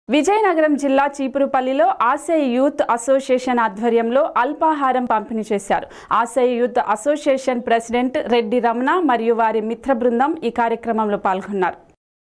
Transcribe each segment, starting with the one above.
విజయనగరం జిల్లా చీపురుపల్లిలో ఆశయ youth association ఆధ్వర్యంలో అల్పాహారం పంపిణీ చేశారు Ashaya youth association president Reddy Ramana మరియు వారి మిత్ర బృందం ఈ కార్యక్రమంలో పాల్గొన్నారు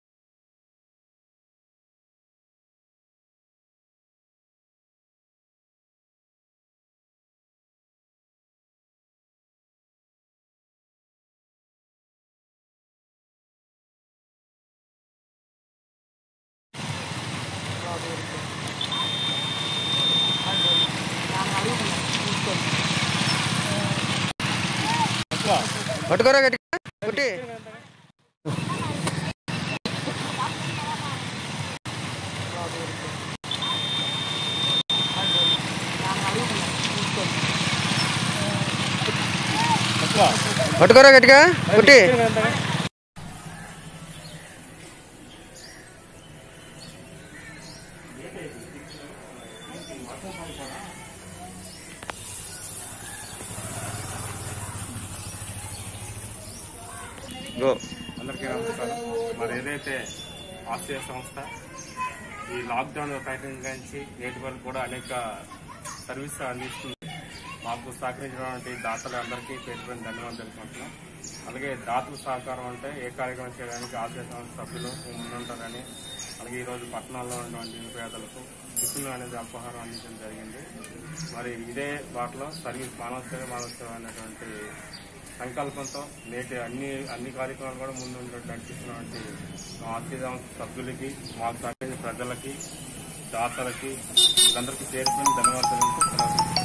పట్టుకోరా గట్టిగా కొట్టి పట్టుకోరా గట్టిగా కొట్టి గో అందరికీ నమస్కారం మరి ఏదైతే ఆస్ట్రేలియా సంస్థ ఈ లాక్డౌన్ ప్రయత్నించి నేటి వరకు కూడా అనేక సర్వీస్ అందిస్తుంది మాకు సహకరించినటువంటి దాతలు అందరికీ పేరుపైన ధన్యవాదాలు తెలుసుకుంటున్నాం అలాగే దాతల సహకారం అంటే ఏ కార్యక్రమం చేయడానికి ఆస్ట్రేలియా సంస్థ సభ్యులు ముందుంటారని అలాగే ఈరోజు పట్టణాల్లో ఉన్నటువంటి నిరుపేదలకు టిఫిన్ అనేది అల్పాహారం అందించడం జరిగింది మరి ఇదే బాటలో సర్వీస్ మానవసేవ మానవసేవ అనేటువంటి సంకల్పంతో నేటి అన్ని అన్ని కార్యక్రమాలు కూడా ముందు నడిపిస్తున్నటువంటి మా ఆర్టీసీ సభ్యులకి మాకు సహకరించిన ప్రజలకి దాతలకి వీళ్ళందరికీ చేరుకుని ధన్యవాదాలు తెలుపుతున్నాను.